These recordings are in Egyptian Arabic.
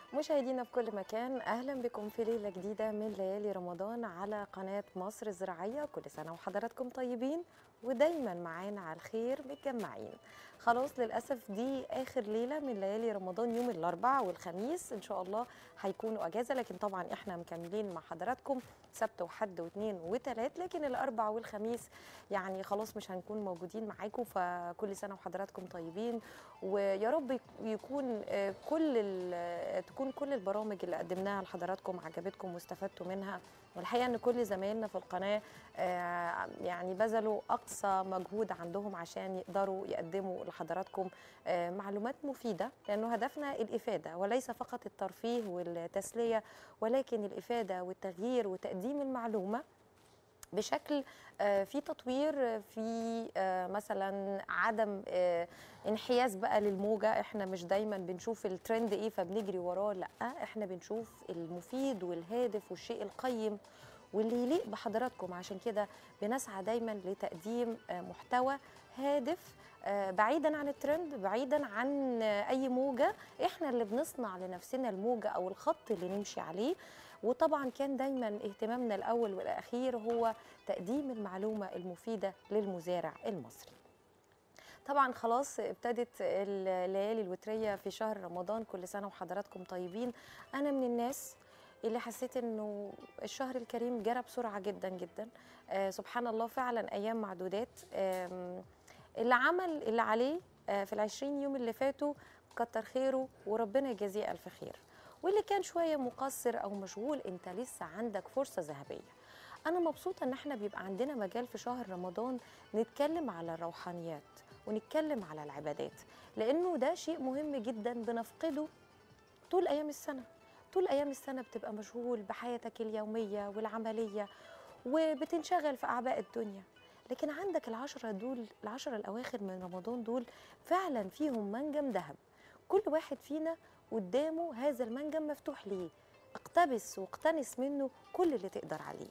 مشاهدينا في كل مكان اهلا بكم في ليله جديده من ليالي رمضان على قناه مصر الزراعيه كل سنه وحضراتكم طيبين ودايما معانا على الخير متجمعين خلاص للاسف دي اخر ليله من ليالي رمضان يوم الاربعاء والخميس ان شاء الله هيكونوا اجازه لكن طبعا احنا مكملين مع حضراتكم سبت وحد واثنين وثلاث لكن الاربعاء والخميس يعني خلاص مش هنكون موجودين معاكم فكل سنه وحضراتكم طيبين ويا رب يكون آه، كل ال- تكون كل البرامج اللي قدمناها لحضراتكم عجبتكم واستفدتوا منها والحقيقه ان كل زمايلنا في القناه آه، يعني بذلوا اقصى مجهود عندهم عشان يقدروا يقدموا لحضراتكم آه، معلومات مفيده لانه هدفنا الافاده وليس فقط الترفيه والتسليه ولكن الافاده والتغيير وتقديم المعلومه بشكل آه، في تطوير آه، في آه، مثلا عدم آه، انحياز بقى للموجه احنا مش دايما بنشوف الترند ايه فبنجري وراه لا احنا بنشوف المفيد والهادف والشيء القيم واللي يليق بحضراتكم عشان كده بنسعى دايما لتقديم آه، محتوى هادف آه، بعيدا عن الترند بعيدا عن آه، اي موجه احنا اللي بنصنع لنفسنا الموجه او الخط اللي نمشي عليه وطبعا كان دايما اهتمامنا الاول والاخير هو تقديم المعلومه المفيده للمزارع المصري طبعا خلاص ابتدت الليالي الوتريه في شهر رمضان كل سنه وحضراتكم طيبين انا من الناس اللي حسيت انه الشهر الكريم جرى بسرعه جدا جدا آه سبحان الله فعلا ايام معدودات آم، اللي عمل اللي عليه آه في العشرين يوم اللي فاتوا كتر خيره وربنا يجازيه الف خير واللي كان شويه مقصر او مشغول انت لسه عندك فرصه ذهبيه انا مبسوطه ان احنا بيبقى عندنا مجال في شهر رمضان نتكلم على الروحانيات ونتكلم على العبادات لانه ده شيء مهم جدا بنفقده طول ايام السنه طول ايام السنه بتبقى مشغول بحياتك اليوميه والعمليه وبتنشغل في اعباء الدنيا لكن عندك العشرة دول العشرة الأواخر من رمضان دول فعلا فيهم منجم ذهب كل واحد فينا قدامه هذا المنجم مفتوح ليه اقتبس واقتنس منه كل اللي تقدر عليه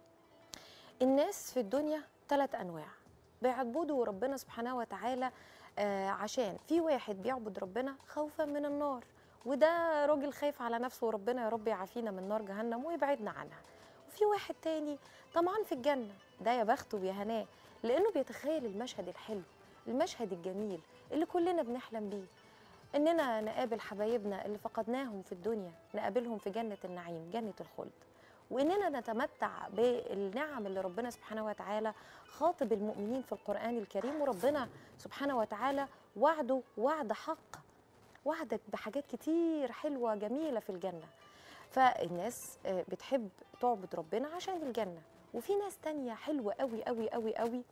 الناس في الدنيا ثلاث أنواع بيعبدوا ربنا سبحانه وتعالى آه عشان في واحد بيعبد ربنا خوفا من النار وده راجل خايف على نفسه وربنا يا رب يعافينا من نار جهنم ويبعدنا عنها وفي واحد تاني طمعان في الجنة ده يا بخته ويا هناه لأنه بيتخيل المشهد الحلو المشهد الجميل اللي كلنا بنحلم بيه إننا نقابل حبايبنا اللي فقدناهم في الدنيا نقابلهم في جنة النعيم جنة الخلد وإننا نتمتع بالنعم اللي ربنا سبحانه وتعالى خاطب المؤمنين في القرآن الكريم وربنا سبحانه وتعالى وعده وعد حق وعدك بحاجات كتير حلوة جميلة في الجنة فالناس آه، بتحب تعبد ربنا عشان الجنة وفي ناس تانية حلوة قوي قوي قوي قوي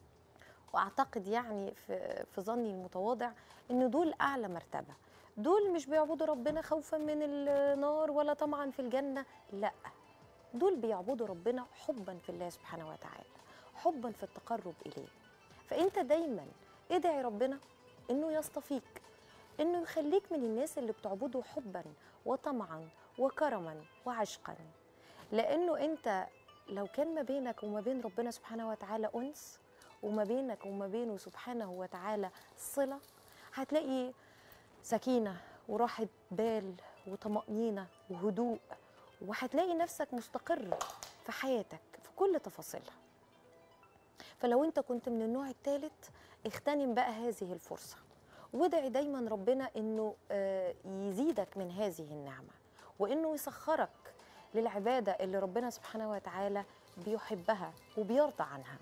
واعتقد يعني في في ظني المتواضع ان دول اعلى مرتبه دول مش بيعبدوا ربنا خوفا من النار ولا طمعا في الجنه لا دول بيعبدوا ربنا حبا في الله سبحانه وتعالى حبا في التقرب اليه فانت دايما ادعي ربنا انه يصطفيك انه يخليك من الناس اللي بتعبده حبا وطمعا وكرما وعشقا لانه انت لو كان ما بينك وما بين ربنا سبحانه وتعالى انس وما بينك وما بينه سبحانه وتعالى صله هتلاقي سكينه وراحه بال وطمانينه وهدوء وهتلاقي نفسك مستقر في حياتك في كل تفاصيلها فلو انت كنت من النوع الثالث اغتنم بقى هذه الفرصه وادعي دايما ربنا انه آه، يزيدك من هذه النعمه وانه يسخرك للعباده اللي ربنا سبحانه وتعالى بيحبها وبيرضى عنها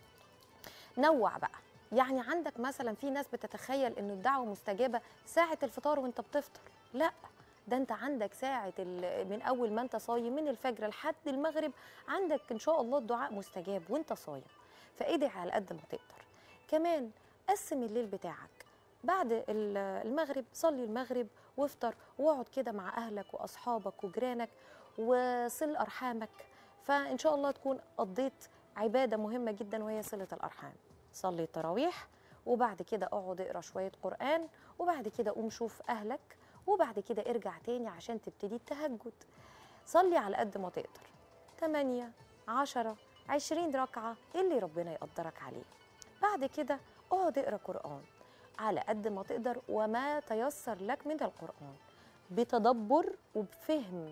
نوع بقى يعني عندك مثلا في ناس بتتخيل انه الدعوه مستجابه ساعه الفطار وانت بتفطر لا ده انت عندك ساعه ال- من اول ما انت صايم من الفجر لحد المغرب عندك ان شاء الله الدعاء مستجاب وانت صايم فادعي على قد ما تقدر كمان قسم الليل بتاعك بعد ال- المغرب صلي المغرب وافطر واقعد كده مع اهلك واصحابك وجيرانك وصل ارحامك فان شاء الله تكون قضيت عباده مهمه جدا وهي صله الارحام صلي التراويح وبعد كده اقعد اقرا شويه قران وبعد كده قوم شوف اهلك وبعد كده ارجع تاني عشان تبتدي التهجد صلي على قد ما تقدر 8 10 20 ركعه اللي ربنا يقدرك عليه بعد كده اقعد اقرا قران على قد ما تقدر وما تيسر لك من القرآن بتدبر وبفهم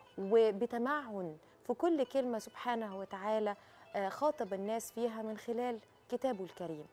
وبتمعن في كل كلمة سبحانه وتعالى آه، خاطب الناس فيها من خلال كتابه الكريم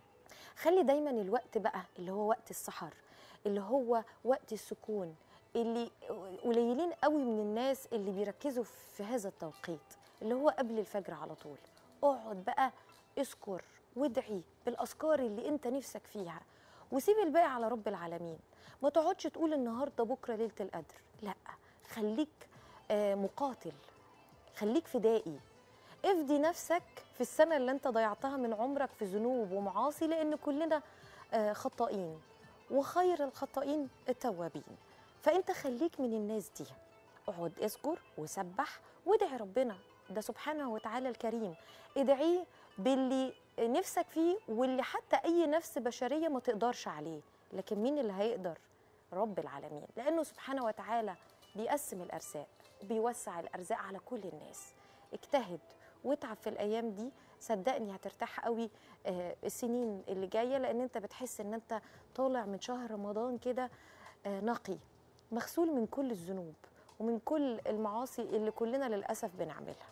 خلي دايما الوقت بقى اللي هو وقت السحر اللي هو وقت السكون اللي قليلين قوي من الناس اللي بيركزوا في هذا التوقيت اللي هو قبل الفجر على طول اقعد بقى اذكر وادعي بالاذكار اللي انت نفسك فيها وسيب الباقي على رب العالمين ما تقعدش تقول النهارده بكره ليله القدر لا خليك آه، مقاتل خليك فدائي افدي نفسك في السنه اللي انت ضيعتها من عمرك في ذنوب ومعاصي لان كلنا آه، خطائين وخير الخطائين التوابين فانت خليك من الناس دي اقعد اذكر وسبح وادعي ربنا ده سبحانه وتعالى الكريم ادعيه باللي نفسك فيه واللي حتى اي نفس بشريه ما تقدرش عليه لكن مين اللي هيقدر رب العالمين لانه سبحانه وتعالى بيقسم الارزاق وبيوسع الارزاق على كل الناس اجتهد واتعب في الايام دي صدقني هترتاح قوي آه، السنين اللي جايه لان انت بتحس ان انت طالع من شهر رمضان كده آه، نقي مغسول من كل الذنوب ومن كل المعاصي اللي كلنا للاسف بنعملها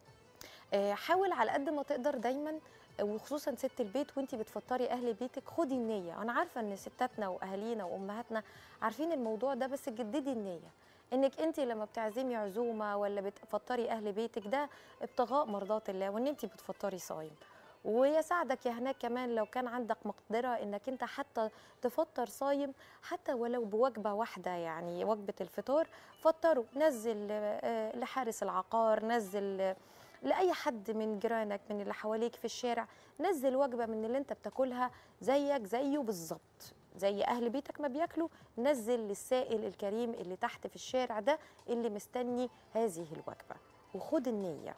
آه، حاول على قد ما تقدر دايما آه، وخصوصا ست البيت وانت بتفطري اهل بيتك خدي النيه انا عارفه ان ستاتنا واهالينا وامهاتنا عارفين الموضوع ده بس جددي النيه انك انت لما بتعزمي عزومه ولا بتفطري اهل بيتك ده ابتغاء مرضات الله وان انت بتفطري صايم ويساعدك يا هناك كمان لو كان عندك مقدره انك انت حتى تفطر صايم حتى ولو بوجبه واحده يعني وجبه الفطار فطره نزل آه، لحارس العقار نزل آه، لاي حد من جيرانك من اللي حواليك في الشارع نزل وجبه من اللي انت بتاكلها زيك زيه بالظبط زي اهل بيتك ما بياكلوا نزل للسائل الكريم اللي تحت في الشارع ده اللي مستني هذه الوجبه وخد النيه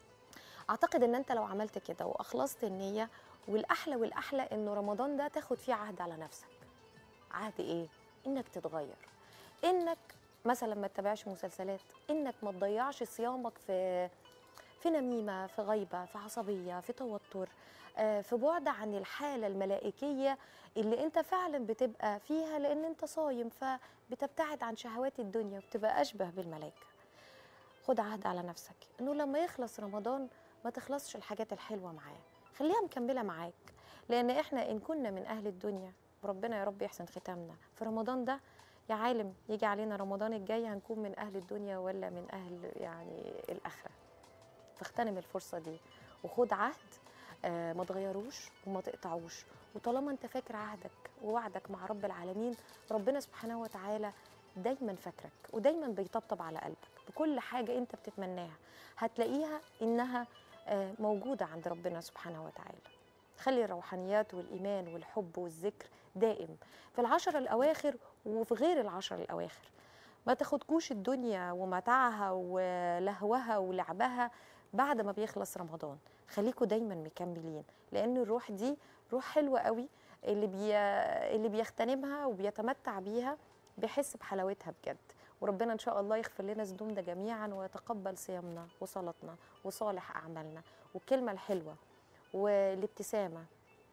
اعتقد ان انت لو عملت كده واخلصت النيه والاحلى والاحلى انه رمضان ده تاخد فيه عهد على نفسك عهد ايه انك تتغير انك مثلا ما تتابعش مسلسلات انك ما تضيعش صيامك في في نميمه في غيبه في عصبيه في توتر آه، في بعد عن الحاله الملائكيه اللي انت فعلا بتبقى فيها لان انت صايم فبتبتعد عن شهوات الدنيا وبتبقى اشبه بالملائكه خد عهد على نفسك انه لما يخلص رمضان ما تخلصش الحاجات الحلوه معاه خليها مكمله معاك لان احنا ان كنا من اهل الدنيا وربنا يا رب يحسن ختامنا في رمضان ده يا عالم يجي علينا رمضان الجاي هنكون من اهل الدنيا ولا من اهل يعني الاخره فاغتنم الفرصه دي وخد عهد آه، ما تغيروش وما تقطعوش وطالما انت فاكر عهدك ووعدك مع رب العالمين ربنا سبحانه وتعالى دايما فاكرك ودايما بيطبطب على قلبك بكل حاجه انت بتتمناها هتلاقيها انها آه، موجوده عند ربنا سبحانه وتعالى خلي الروحانيات والايمان والحب والذكر دائم في العشر الاواخر وفي غير العشر الاواخر ما تاخدكوش الدنيا ومتاعها ولهوها ولعبها بعد ما بيخلص رمضان خليكوا دايما مكملين لان الروح دي روح حلوه قوي اللي بي... اللي بيغتنمها وبيتمتع بيها بيحس بحلاوتها بجد وربنا ان شاء الله يغفر لنا ذنوبنا جميعا ويتقبل صيامنا وصلاتنا وصالح اعمالنا والكلمه الحلوه والابتسامه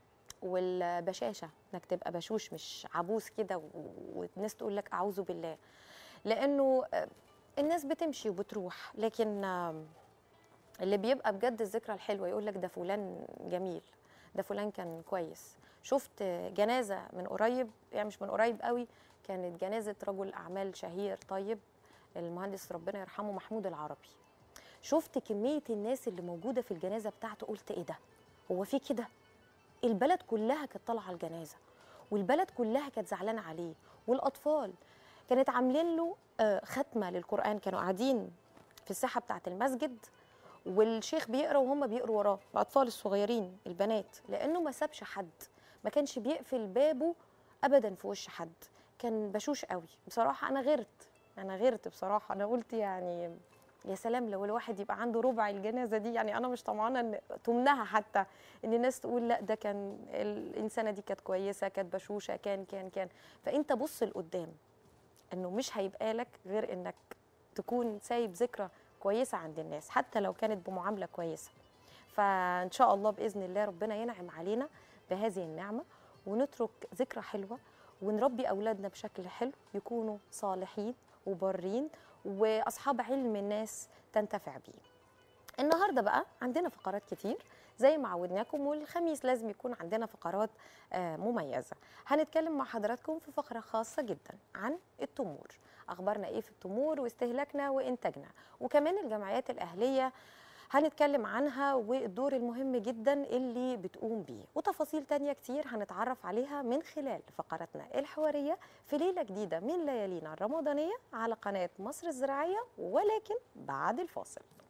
والبشاشه انك تبقى بشوش مش عبوس كده و- والناس تقول لك اعوذ بالله لانه آه، الناس بتمشي وبتروح لكن آم، اللي بيبقى بجد الذكرى الحلوه يقول لك ده فلان جميل ده فلان كان كويس شفت جنازه من قريب يعني مش من قريب قوي كانت جنازه رجل اعمال شهير طيب المهندس ربنا يرحمه محمود العربي شفت كميه الناس اللي موجوده في الجنازه بتاعته قلت ايه ده هو في كده البلد كلها كانت طالعه الجنازه والبلد كلها كانت زعلانه عليه والاطفال كانت عاملين له آه، ختمه للقران كانوا قاعدين في الساحه بتاعه المسجد والشيخ بيقرا وهم بيقروا وراه الاطفال الصغيرين البنات لانه ما سابش حد ما كانش بيقفل بابه ابدا في وش حد كان بشوش قوي بصراحه انا غيرت انا غيرت بصراحه انا قلت يعني يا سلام لو الواحد يبقى عنده ربع الجنازه دي يعني انا مش طمعانه ان تمنها حتى ان الناس تقول لا ده كان الانسانه دي كانت كويسه كانت بشوشه كان كان كان فانت بص لقدام انه مش هيبقى لك غير انك تكون سايب ذكرى كويسه عند الناس حتى لو كانت بمعامله كويسه فان شاء الله باذن الله ربنا ينعم علينا بهذه النعمه ونترك ذكرى حلوه ونربي اولادنا بشكل حلو يكونوا صالحين وبارين واصحاب علم الناس تنتفع بيه النهارده بقى عندنا فقرات كتير زي ما عودناكم والخميس لازم يكون عندنا فقرات آه، مميزه هنتكلم مع حضراتكم في فقره خاصه جدا عن التمور اخبارنا ايه في التمور واستهلاكنا وانتاجنا وكمان الجمعيات الاهليه هنتكلم عنها والدور المهم جدا اللي بتقوم بيه وتفاصيل تانية كتير هنتعرف عليها من خلال فقراتنا الحوارية في ليلة جديدة من ليالينا الرمضانية على قناة مصر الزراعية ولكن بعد الفاصل